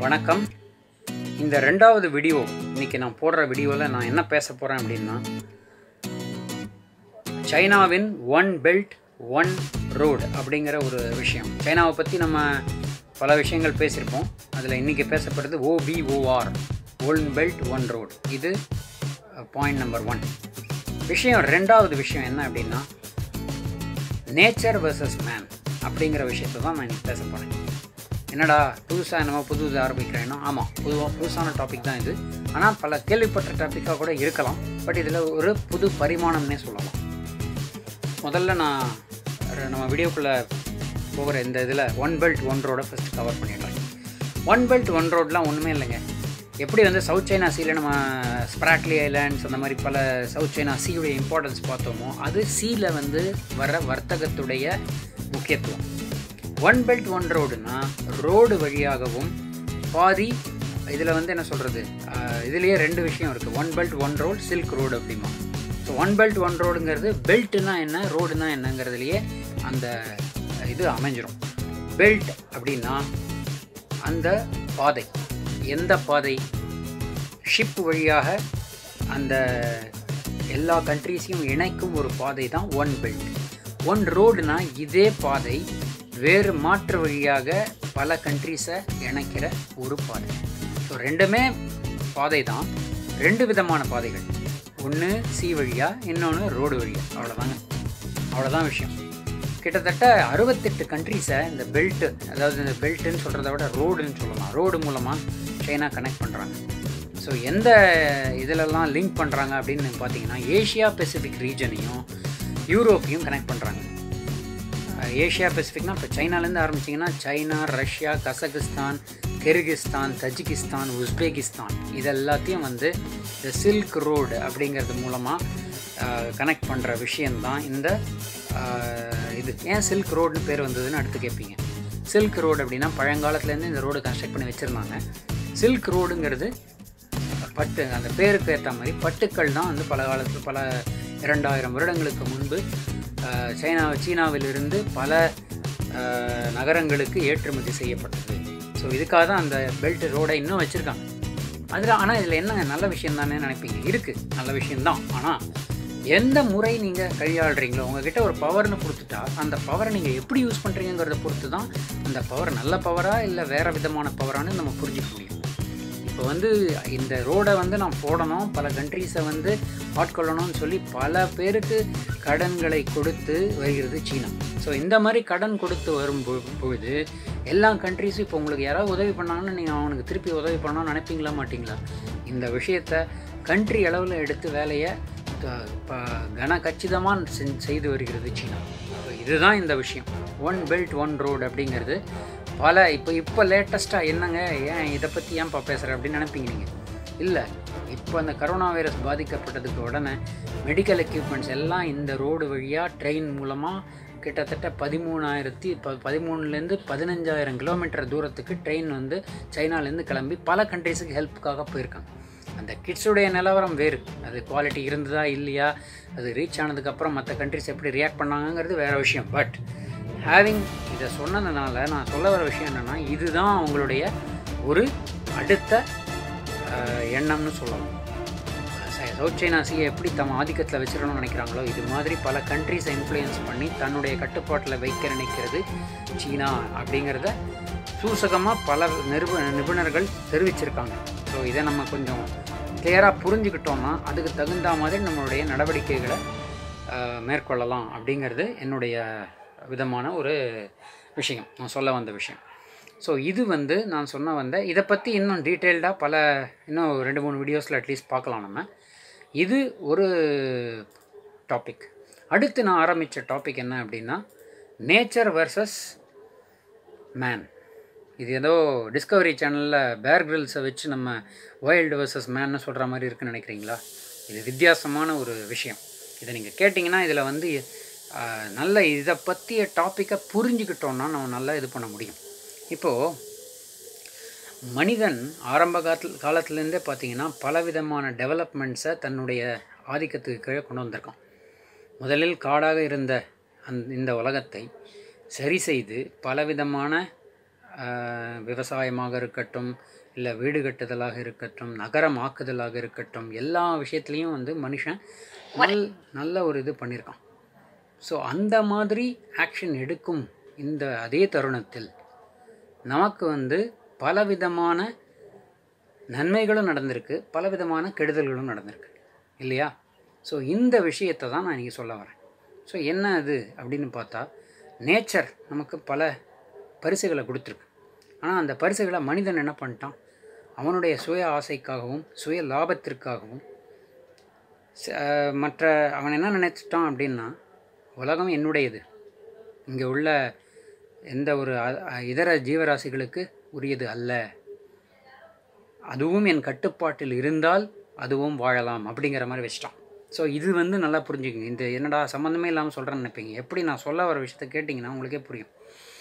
வணக்கம் இந்த ரெண்டாவது வீடியோ இன்னைக்கு நான் போடுற வீடியோவில் நான் என்ன பேச போகிறேன் அப்படின்னா சைனாவின் ஒன் பெல்ட் ஒன் ரோடு அப்படிங்கிற ஒரு விஷயம் சைனாவை பற்றி நம்ம பல விஷயங்கள் பேசியிருப்போம் அதில் இன்றைக்கி பேசப்படுறது OBOR one belt one road இது பாயிண்ட் நம்பர் ஒன் விஷயம் ரெண்டாவது விஷயம் என்ன அப்படின்னா நேச்சர் வர்சஸ் மேன் அப்படிங்கிற விஷயத்தை தான் நான் இன்னைக்கு பேச போகிறேன் என்னடா புதுசாக நம்ம புது இது ஆரம்பிக்கிறேன்னா ஆமாம் புதுவாக புதுசான டாபிக் தான் இது ஆனால் பல கேள்விப்பட்ட டாப்பிக்காக கூட இருக்கலாம் பட் இதில் ஒரு புது பரிமாணம்னே சொல்லலாம் முதல்ல நான் ஒரு நம்ம வீடியோக்குள்ளே போகிற இந்த இதில் ஒன் பெல்ட் ஒன் ரோடை ஃபஸ்ட்டு கவர் பண்ணிடுறேன் ஒன் பெல்ட் ஒன் ரோட்லாம் ஒன்றுமே இல்லைங்க எப்படி வந்து சவுத் சைனா சீல நம்ம ஸ்ப்ராட்லி ஐலாண்ட்ஸ் அந்த மாதிரி பல சவுத் சைனா சீயுடைய இம்பார்ட்டன்ஸ் பார்த்தோமோ அது சீல வந்து வர வர்த்தகத்துடைய முக்கியத்துவம் ஒன் பெல்ட் ஒன் ரோடுனா ரோடு வழியாகவும் பாதி இதில் வந்து என்ன சொல்கிறது இதுலேயே ரெண்டு விஷயம் இருக்குது one belt one road silk road அப்படிமா ஸோ ஒன் பெல்ட் ஒன் ரோடுங்கிறது பெல்ட்டுனா என்ன ரோடுனா என்னங்கிறதுலையே அந்த இது அமைஞ்சிரும் பெல்ட் அப்படின்னா அந்த பாதை எந்த பாதை ஷிப் வழியாக அந்த எல்லா கண்ட்ரீஸையும் இணைக்கும் ஒரு பாதை தான் ஒன் பெல்ட் ஒன் ரோடுனா இதே பாதை வேறு மாற்று வழியாக பல கண்ட்ரீஸை இணைக்கிற ஒரு பாதை ஸோ ரெண்டுமே பாதை தான் ரெண்டு விதமான பாதைகள் ஒன்று சி வழியாக இன்னொன்று ரோடு வழியாக அவ்வளோதாங்க அவ்வளோதான் விஷயம் கிட்டத்தட்ட அறுபத்தெட்டு கண்ட்ரீஸை இந்த பெல்ட்டு அதாவது இந்த பெல்ட்டுன்னு சொல்கிறத விட ரோடுன்னு சொல்லலாம் ரோடு மூலமாக சைனா கனெக்ட் பண்ணுறாங்க ஸோ எந்த இதிலெல்லாம் லிங்க் பண்ணுறாங்க அப்படின்னு பார்த்தீங்கன்னா ஏஷியா பெசிஃபிக் ரீஜனையும் யூரோப்பையும் கனெக்ட் பண்ணுறாங்க ஏஷியா பெசிஃபிக்னா இப்போ சைனாலேருந்து ஆரம்பிச்சிங்கன்னா China Russia Kazakhstan Kyrgyzstan Tajikistan Uzbekistan இது எல்லாத்தையும் வந்து இந்த சில்க் ரோடு அப்படிங்கிறது மூலமாக கனெக்ட் பண்ணுற விஷயந்தான் இந்த இது ஏன் சில்க் ரோடுன்னு பேர் வந்ததுன்னு அடுத்து கேட்பீங்க சில்க் ரோடு அப்படின்னா பழங்காலத்துலேருந்து இந்த ரோடு கன்ஸ்ட்ரக்ட் பண்ணி வச்சுருந்தாங்க சில்க் ரோடுங்கிறது பட்டு அந்த பேருக்கு ஏற்ற மாதிரி பட்டுக்கள் தான் வந்து பல காலத்தில் பல இரண்டாயிரம் வருடங்களுக்கு முன்பு சைனா சீனாவிலிருந்து பல நகரங்களுக்கு ஏற்றுமதி செய்யப்பட்டது ஸோ இதுக்காக தான் அந்த பெல்ட் ரோடை இன்னும் வச்சுருக்காங்க அதில் ஆனால் இதில் என்ன நல்ல விஷயம் தானே நினைப்பீங்க இருக்குது நல்ல விஷயந்தான் ஆனால் எந்த முறை நீங்கள் கையாளுறீங்களோ உங்ககிட்ட ஒரு பவர்னு கொடுத்துட்டா அந்த பவரை நீங்கள் எப்படி யூஸ் பண்ணுறீங்கிறத பொறுத்து தான் அந்த பவர் நல்ல பவரா இல்லை வேறு விதமான பவரானு நம்ம புரிஞ்சிக்க முடியும் இப்போ வந்து இந்த ரோடை வந்து நான் போடணும் பல கண்ட்ரீஸை வந்து ஆட்கொள்ளணும்னு சொல்லி பல பேருக்கு கடன்களை கொடுத்து வருகிறது சீனா ஸோ இந்த மாதிரி கடன் கொடுத்து வரும் பொழுது எல்லா கண்ட்ரீஸும் இப்போ உங்களுக்கு யாராவது உதவி பண்ணாங்கன்னு நீங்கள் அவனுக்கு திருப்பி உதவி பண்ணணும்னு நினைப்பீங்களா மாட்டிங்களா இந்த விஷயத்த கண்ட்ரி அளவில் எடுத்து வேலையை கன கச்சிதமாக செய்து வருகிறது சீனா இதுதான் இந்த விஷயம் ஒன் பெல்ட் ஒன் ரோடு அப்படிங்கிறது பல இப்போ இப்போ லேட்டஸ்ட்டாக என்னங்க ஏன் இதை பற்றி ஏன்ப்பா பேசுகிற அப்படின்னு நினைப்பீங்க நீங்கள் இல்லை இப்போ அந்த கரோனா வைரஸ் பாதிக்கப்பட்டதுக்கு உடனே மெடிக்கல் எக்யூப்மெண்ட்ஸ் எல்லாம் இந்த ரோடு வழியாக ட்ரெயின் மூலமாக கிட்டத்தட்ட பதிமூணாயிரத்தி ப பதிமூணுலேருந்து பதினஞ்சாயிரம் கிலோமீட்டர் தூரத்துக்கு ட்ரெயின் வந்து சைனாலேருந்து கிளம்பி பல கண்ட்ரீஸுக்கு ஹெல்ப்புக்காக போயிருக்காங்க அந்த கிட்ஸுடைய நிலவரம் வேறு அது குவாலிட்டி இருந்ததா இல்லையா அது ரீச் ஆனதுக்கப்புறம் மற்ற கண்ட்ரிஸ் எப்படி ரியாக்ட் பண்ணாங்கங்கிறது வேறு விஷயம் பட் ஹேவிங் இதை சொன்னதுனால நான் சொல்ல வர விஷயம் என்னென்னா இதுதான் அவங்களுடைய ஒரு அடுத்த எண்ணம்னு சொல்லலாம் சவுத் சைனா சீயை எப்படி தம் ஆதிக்கத்தில் வச்சிடணும்னு நினைக்கிறாங்களோ இது மாதிரி பல கண்ட்ரிஸை இன்ஃப்ளூயன்ஸ் பண்ணி தன்னுடைய கட்டுப்பாட்டில் வைக்க நினைக்கிறது சீனா அப்படிங்கிறத சூசகமாக பல நிருப நிபுணர்கள் தெரிவிச்சிருக்காங்க ஸோ இதை நம்ம கொஞ்சம் கிளியராக புரிஞ்சுக்கிட்டோம்னா அதுக்கு தகுந்த மாதிரி நம்மளுடைய நடவடிக்கைகளை மேற்கொள்ளலாம் அப்படிங்கிறது என்னுடைய விதமான ஒரு விஷயம் நான் சொல்ல வந்த விஷயம் ஸோ இது வந்து நான் சொன்ன வந்த இதை பற்றி இன்னும் டீட்டெயில்டாக பல இன்னும் ரெண்டு மூணு வீடியோஸில் அட்லீஸ்ட் பார்க்கலாம் நம்ம இது ஒரு டாபிக் அடுத்து நான் ஆரம்பித்த டாபிக் என்ன அப்படின்னா நேச்சர் வர்சஸ் மேன் இது ஏதோ டிஸ்கவரி சேனலில் பேர் கிரில்ஸை வச்சு நம்ம வைல்டு வர்சஸ் மேன்னு சொல்கிற மாதிரி இருக்குன்னு நினைக்கிறீங்களா இது வித்தியாசமான ஒரு விஷயம் இதை நீங்கள் கேட்டிங்கன்னா இதில் வந்து நல்ல இதை பற்றிய டாப்பிக்கை புரிஞ்சுக்கிட்டோன்னா நம்ம நல்லா இது பண்ண முடியும் இப்போது மனிதன் ஆரம்ப காலத்தில் காலத்துலேருந்தே பார்த்திங்கன்னா பலவிதமான டெவலப்மெண்ட்ஸை தன்னுடைய ஆதிக்கத்துக்கு கீழே கொண்டு வந்திருக்கான் முதலில் காடாக இருந்த அந் இந்த உலகத்தை சரி செய்து பலவிதமான ஆஹ், விவசாயமாக இருக்கட்டும் இல்லை வீடு கட்டுதலாக இருக்கட்டும் நகரமாக்குதலாக இருக்கட்டும் எல்லா விஷயத்துலேயும் வந்து மனுஷன் நல் நல்ல ஒரு இது பண்ணியிருக்கான் ஸோ அந்த மாதிரி ஆக்ஷன் எடுக்கும் இந்த அதே தருணத்தில் நமக்கு வந்து பலவிதமான நன்மைகளும் நடந்திருக்கு பலவிதமான கெடுதல்களும் நடந்திருக்கு இல்லையா ஸோ இந்த விஷயத்தை தான் நான் இன்றைக்கி சொல்ல வரேன் ஸோ என்ன அது அப்படின்னு பார்த்தா நேச்சர் நமக்கு பல பரிசுகளை கொடுத்துருக்கு ஆனால் அந்த பரிசுகளை மனிதன் என்ன பண்ணிட்டான் அவனுடைய சுய ஆசைக்காகவும் சுய லாபத்திற்காகவும் ச- அஹ் மற்ற அவன் என்ன நினைச்சிட்டான் அப்படின்னா உலகம் என்னுடையது இங்கே உள்ள எந்த ஒரு அ- அ- இதர ஜீவராசிகளுக்கு உரியது அல்ல அதுவும் என் கட்டுப்பாட்டில் இருந்தால் அதுவும் வாழலாம் அப்படிங்கிற மாதிரி வச்சிட்டான் ஸோ இது வந்து நல்லா புரிஞ்சுக்கங்க இந்த என்னடா சம்மந்தமே இல்லாமல் சொல்கிறேன்னு நினைப்பீங்க எப்படி நான் சொல்ல வர விஷயத்த கேட்டிங்கன்னா உங்களுக்கே புரியும்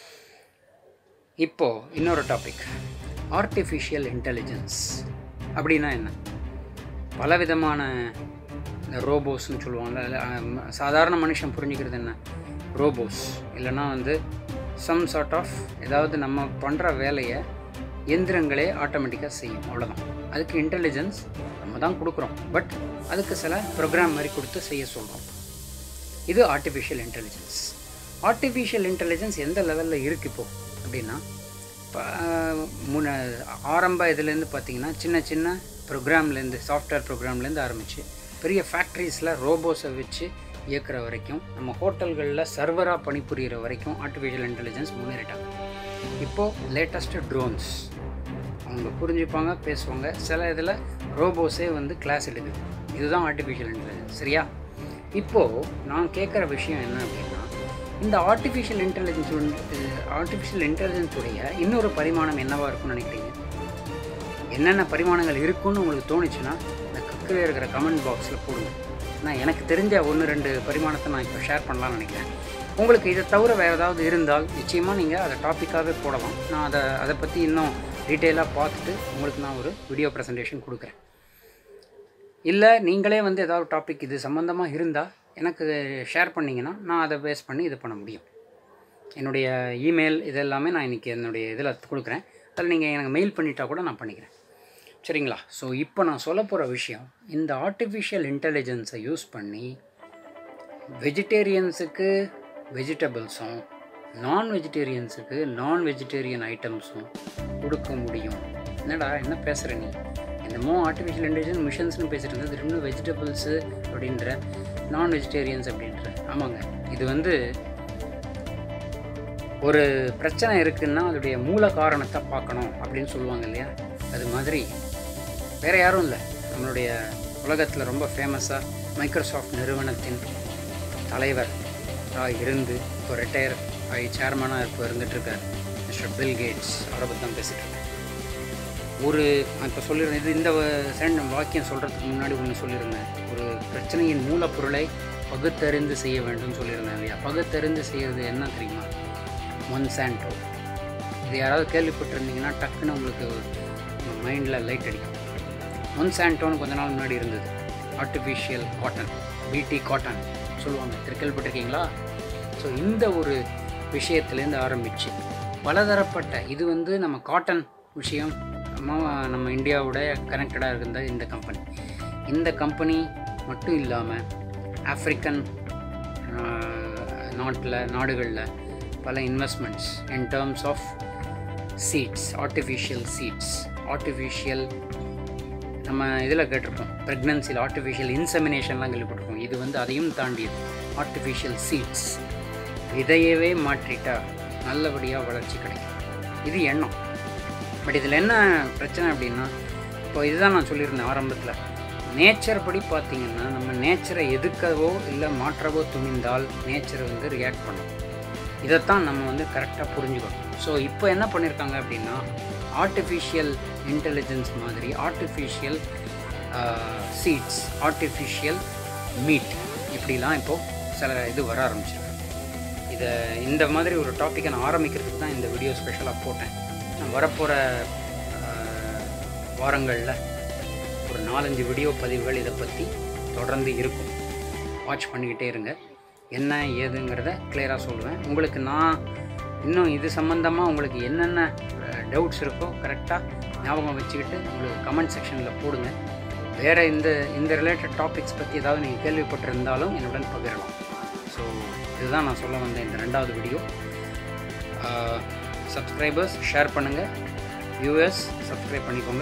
இப்போது இன்னொரு டாபிக் ஆர்டிஃபிஷியல் இன்டெலிஜென்ஸ் அப்படின்னா என்ன பலவிதமான இந்த ரோபோஸ்னு சொல்லுவாங்கல்ல இல்ல, ஆம், சாதாரண மனுஷன் புரிஞ்சுக்கிறது என்ன ரோபோஸ் இல்லைன்னா வந்து சம் சார்ட் ஆஃப் ஏதாவது நம்ம பண்ணுற வேலையை எந்திரங்களே ஆட்டோமேட்டிக்காக செய்யும் அவ்வளோதான் அதுக்கு இன்டெலிஜென்ஸ் நம்ம தான் கொடுக்குறோம் பட் அதுக்கு சில ப்ரோக்ராம் மாதிரி கொடுத்து செய்ய சொல்கிறோம் இது ஆர்டிஃபிஷியல் இன்டெலிஜென்ஸ் ஆர்டிஃபிஷியல் இன்டெலிஜென்ஸ் எந்த லெவலில் இருக்குது இப்போது அப்படின்னா இப்போ முன்ன ஆரம்ப இதுலேருந்து பார்த்தீங்கன்னா சின்ன சின்ன ப்ரோக்ராம்லேருந்து சாஃப்ட்வேர் ப்ரோக்ராம்லேருந்து ஆரம்பித்து பெரிய ஃபேக்ட்ரிஸில் ரோபோஸை வச்சு இயக்குற வரைக்கும் நம்ம ஹோட்டல்களில் சர்வராக பணிபுரிகிற வரைக்கும் ஆர்டிஃபிஷியல் இன்டெலிஜென்ஸ் முன்னேறிட்டாங்க இப்போது லேட்டஸ்ட்டு ட்ரோன்ஸ் அவங்க புரிஞ்சுப்பாங்க பேசுவாங்க சில இதில் ரோபோஸே வந்து கிளாஸ் எடுக்குது இதுதான் ஆர்டிஃபிஷியல் இன்டெலிஜென்ஸ் சரியா இப்போது நான் கேட்குற விஷயம் என்ன அப்படின்னா இந்த ஆர்டிஃபிஷியல் இன்டெலிஜென்ஸ் ஆர்டிஃபிஷியல் இன்டெலிஜென்ஸுடைய இன்னொரு பரிமாணம் என்னவாக இருக்கும்னு நினைக்கிறீங்க என்னென்ன பரிமாணங்கள் இருக்குன்னு உங்களுக்கு தோணுச்சுன்னா இந்த கீழே இருக்கிற கமெண்ட் பாக்ஸில் போடுங்க நான் எனக்கு தெரிஞ்ச ஒன்று ரெண்டு பரிமாணத்தை நான் இப்போ ஷேர் பண்ணலாம்னு நினைக்கிறேன் உங்களுக்கு இதை தவிர வேறு ஏதாவது இருந்தால் நிச்சயமாக நீங்கள் அதை டாப்பிக்காகவே போடலாம் நான் அதை அதை பற்றி இன்னும் டீட்டெயிலாக பார்த்துட்டு உங்களுக்கு நான் ஒரு வீடியோ ப்ரெசன்டேஷன் கொடுக்குறேன் இல்லை நீங்களே வந்து ஏதாவது டாபிக் இது சம்மந்தமாக இருந்தால் எனக்கு ஷேர் பண்ணிங்கன்னா நான் அதை பேஸ் பண்ணி இது பண்ண முடியும் என்னுடைய இமெயில் இது எல்லாமே நான் இன்றைக்கி என்னுடைய இதில் கொடுக்குறேன் அதில் நீங்கள் எனக்கு மெயில் பண்ணிட்டா கூட நான் பண்ணிக்கிறேன் சரிங்களா ஸோ இப்போ நான் சொல்ல போகிற விஷயம் இந்த ஆர்டிஃபிஷியல் இன்டெலிஜென்ஸை யூஸ் பண்ணி வெஜிடேரியன்ஸுக்கு வெஜிடபிள்ஸும் நான் வெஜிடேரியன்ஸுக்கு நான் வெஜிடேரியன் ஐட்டம்ஸும் கொடுக்க முடியும் என்னடா என்ன பேசுகிற நீ என்னமோ ஆர்டிஃபிஷியல் இன்டெலிஜென்ஸ் மிஷன்ஸ்னு பேசிட்டு இருந்தது திரும்ப வெஜிடபிள்ஸு அப்படின்ற நான் வெஜிடேரியன்ஸ் அப்படின்ற ஆமாங்க இது வந்து ஒரு பிரச்சனை இருக்குன்னா அதோடைய மூல காரணத்தை பார்க்கணும் அப்படின்னு சொல்லுவாங்க இல்லையா அது மாதிரி வேறு யாரும் இல்லை நம்மளுடைய உலகத்தில் ரொம்ப ஃபேமஸாக மைக்ரோசாஃப்ட் நிறுவனத்தின் தலைவர் இருந்து இப்போ ரிட்டையர் ஆகி சேர்மனாக இப்போ இருந்துகிட்ருக்கார் மிஸ்டர் பில் கேட்ஸ் அவரை பற்றி தான் பேசிகிட்டு இருக்கேன் ஒரு நான் இப்போ சொல்லியிருந்தேன் இது இந்த சென்ட் வாக்கியம் சொல்கிறதுக்கு முன்னாடி ஒன்று சொல்லியிருந்தேன் ஒரு பிரச்சனையின் மூலப்பொருளை பகுத்தறிந்து செய்ய வேண்டும் சொல்லியிருந்தேன் இல்லையா பகுத்தறிந்து செய்கிறது என்ன தெரியுமா மொன்சாண்டோ இது யாராவது கேள்விப்பட்டிருந்தீங்கன்னா டக்குன்னு உங்களுக்கு மைண்டில் லைட் அடிக்கும் மொன்சாண்டோன்னு கொஞ்ச நாள் முன்னாடி இருந்தது ஆர்டிஃபிஷியல் காட்டன் பிடி காட்டன் சொல்லுவாங்க திரு கேள்விப்பட்டிருக்கீங்களா ஸோ இந்த ஒரு விஷயத்துலேருந்து ஆரம்பித்து பலதரப்பட்ட இது வந்து நம்ம காட்டன் விஷயம் நம்ம நம்ம இந்தியாவோட கனெக்டடாக இருந்த இந்த கம்பெனி இந்த கம்பெனி மட்டும் இல்லாமல் ஆஃப்ரிக்கன் நாட்டில் நாடுகளில் பல investments in terms of seeds artificial seeds artificial நம்ம இதில் கேட்டிருப்போம் ப்ரெக்னன்சியில் ஆர்டிஃபிஷியல் இன்செமினேஷன்லாம் கேள்விப்பட்டிருப்போம் இது வந்து அதையும் தாண்டியது ஆர்டிஃபிஷியல் சீட்ஸ் விதையவே மாற்றிட்டா நல்லபடியாக வளர்ச்சி கிடைக்கும் இது எண்ணம் பட் இதில் என்ன பிரச்சனை அப்படின்னா இப்போ இதுதான் நான் சொல்லியிருந்தேன் ஆரம்பத்தில் நேச்சர் படி பார்த்தீங்கன்னா நம்ம நேச்சரை எதுக்கவோ இல்லை மாற்றவோ துணிந்தால் நேச்சர் வந்து ரியாக்ட் பண்ணும் இதைத்தான் நம்ம வந்து கரெக்டாக புரிஞ்சுக்கணும் ஸோ இப்போ என்ன பண்ணியிருக்காங்க அப்படின்னா ஆர்டிஃபிஷியல் இன்டெலிஜென்ஸ் மாதிரி ஆர்டிஃபிஷியல் சீட்ஸ் ஆர்டிஃபிஷியல் மீட் இப்படிலாம் இப்போது சில இது வர ஆரம்பிச்சிருக்கு இதை இந்த மாதிரி ஒரு டாப்பிக்கை நான் ஆரம்பிக்கிறதுக்கு தான் இந்த வீடியோ ஸ்பெஷலாக போட்டேன் நான் வரப்போகிற வாரங்களில் ஒரு நாலஞ்சு வீடியோ பதிவுகள் இதை பற்றி தொடர்ந்து இருக்கும் வாட்ச் பண்ணிக்கிட்டே இருங்க என்ன ஏதுங்கிறத கிளியராக சொல்லுவேன் உங்களுக்கு நான் இன்னும் இது சம்மந்தமாக உங்களுக்கு என்னென்ன டவுட்ஸ் இருக்கோ கரெக்டாக ஞாபகம் வச்சுக்கிட்டு உங்களுக்கு கமெண்ட் செக்ஷனில் போடுங்க வேறு இந்த இந்த ரிலேட்டட் டாபிக்ஸ் பற்றி ஏதாவது நீங்கள் கேள்விப்பட்டிருந்தாலும் என்னுடன் பகிரலாம் ஸோ இதுதான் நான் சொல்ல வந்த இந்த ரெண்டாவது வீடியோ சப்ஸ்கிரைபர்ஸ் ஷேர் பண்ணுங்கள் வியூவர்ஸ் சப்ஸ்கிரைப் பண்ணிக்கோங்க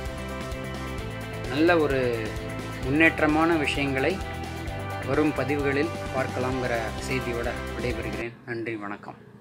நல்ல ஒரு முன்னேற்றமான விஷயங்களை வரும் பதிவுகளில் பார்க்கலாங்கிற செய்தியோட விடைபெறுகிறேன் நன்றி வணக்கம்